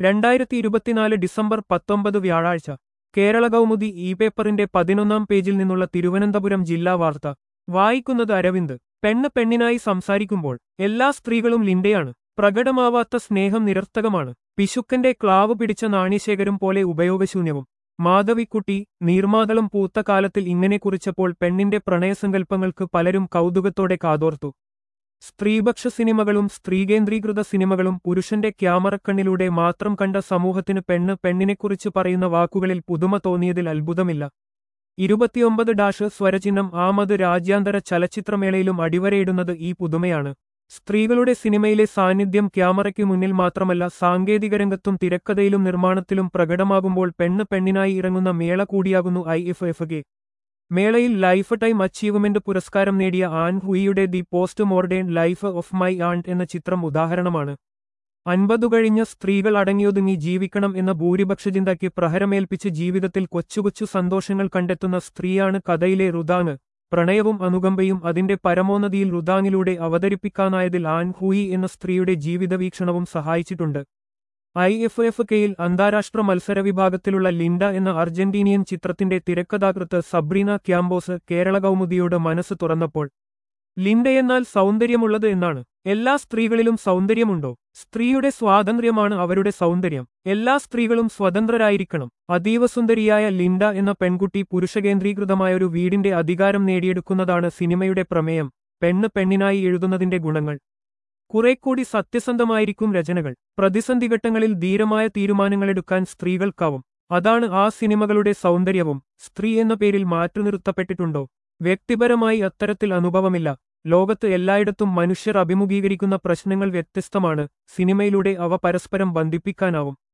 രണ്ടായിരത്തി ഇരുപത്തിനാല് ഡിസംബർ പത്തൊമ്പത് വ്യാഴാഴ്ച കേരള കൗമുദി ഇ പേപ്പറിന്റെ പതിനൊന്നാം പേജിൽ നിന്നുള്ള തിരുവനന്തപുരം ജില്ലാ വാർത്ത വായിക്കുന്നത് അരവിന്ദ് പെണ്ണ് പെണ്ണിനായി സംസാരിക്കുമ്പോൾ എല്ലാ സ്ത്രീകളും ലിൻഡയാണ് പ്രകടമാവാത്ത സ്നേഹം നിരർത്ഥകമാണ് പിശുക്കന്റെ ക്ലാവ് പിടിച്ച നാണ്യശേഖരം പോലെ ഉപയോഗശൂന്യവും മാധവിക്കുട്ടി നീർമാതളം പൂത്ത കാലത്തിൽ ഇങ്ങനെ കുറിച്ചപ്പോൾ പെണ്ണിന്റെ പ്രണയസങ്കല്പങ്ങൾക്ക് പലരും കൗതുകത്തോടെ കാതോർത്തു സ്ത്രീപക്ഷ സിനിമകളും സ്ത്രീകേന്ദ്രീകൃത സിനിമകളും പുരുഷന്റെ ക്യാമറക്കണ്ണിലൂടെ മാത്രം കണ്ട സമൂഹത്തിന് പെണ്ണ് പെണ്ണിനെക്കുറിച്ച് പറയുന്ന വാക്കുകളിൽ പുതുമ തോന്നിയതിൽ അത്ഭുതമില്ല ഇരുപത്തിയൊമ്പത് ഡാഷ് സ്വരചിഹ്നം ആമത് രാജ്യാന്തര ചലച്ചിത്രമേളയിലും അടിവരയിടുന്നത് ഈ പുതുമയാണ് സ്ത്രീകളുടെ സിനിമയിലെ സാന്നിധ്യം ക്യാമറയ്ക്ക് മുന്നിൽ മാത്രമല്ല സാങ്കേതിക രംഗത്തും തിരക്കഥയിലും നിർമ്മാണത്തിലും പ്രകടമാകുമ്പോൾ പെണ്ണ് പെണ്ണിനായി ഇറങ്ങുന്ന മേള കൂടിയാകുന്നു ഐ എഫ് എഫ് കെ മേളയിൽ ലൈഫ് ടൈം അച്ചീവ്മെന്റ് പുരസ്കാരം നേടിയ ആൻ ഹുയിയുടെ the post modern life of my aunt എന്ന ചിത്രം ഉദാഹരണമാണ് അൻപതു കഴിഞ്ഞ സ്ത്രീകൾ അടങ്ങിയൊതുങ്ങി ജീവിക്കണം എന്ന ഭൂരിപക്ഷ ചിന്തയ്ക്ക് പ്രഹരമേൽപ്പിച്ച് ജീവിതത്തിൽ കൊച്ചുകൊച്ചു സന്തോഷങ്ങൾ കണ്ടെത്തുന്ന സ്ത്രീയാണ് കഥയിലെ റുദാങ് പ്രണയവും അനുകമ്പയും അതിന്റെ പരമോന്നതിയിൽ റുദാങ്ങിലൂടെ അവതരിപ്പിക്കാനായതിൽ ആൻ ഹൂയി എന്ന സ്ത്രീയുടെ ജീവിതവീക്ഷണവും സഹായിച്ചിട്ടുണ്ട് ഐ എഫ് എഫ് കെയിൽ അന്താരാഷ്ട്ര മത്സര വിഭാഗത്തിലുള്ള ലിൻഡ എന്ന അർജന്റീനിയൻ ചിത്രത്തിന്റെ തിരക്കഥാകൃത്ത് സബ്രീന ക്യാമ്പോസ് കേരള കൗമുദിയോട് മനസ്സ് തുറന്നപ്പോൾ ലിൻഡയെന്നാൽ സൗന്ദര്യമുള്ളത് എന്നാണ് എല്ലാ സ്ത്രീകളിലും സൗന്ദര്യമുണ്ടോ സ്ത്രീയുടെ സ്വാതന്ത്ര്യമാണ് അവരുടെ സൗന്ദര്യം എല്ലാ സ്ത്രീകളും സ്വതന്ത്രരായിരിക്കണം അതീവ സുന്ദരിയായ ലിൻഡ എന്ന പെൺകുട്ടി പുരുഷകേന്ദ്രീകൃതമായ ഒരു വീടിന്റെ അധികാരം നേടിയെടുക്കുന്നതാണ് സിനിമയുടെ പ്രമേയം പെണ്ണ് പെണ്ണിനായി എഴുതുന്നതിന്റെ ഗുണങ്ങൾ കുറേക്കൂടി സത്യസന്ധമായിരിക്കും രചനകൾ പ്രതിസന്ധിഘട്ടങ്ങളിൽ ധീരമായ തീരുമാനങ്ങളെടുക്കാൻ സ്ത്രീകൾക്കാവും അതാണ് ആ സിനിമകളുടെ സൗന്ദര്യവും സ്ത്രീ എന്ന പേരിൽ മാറ്റുനിർത്തപ്പെട്ടിട്ടുണ്ടോ വ്യക്തിപരമായി അത്തരത്തിൽ അനുഭവമില്ല ലോകത്ത് എല്ലായിടത്തും മനുഷ്യർ അഭിമുഖീകരിക്കുന്ന പ്രശ്നങ്ങൾ വ്യത്യസ്തമാണ് സിനിമയിലൂടെ അവ പരസ്പരം ബന്ധിപ്പിക്കാനാവും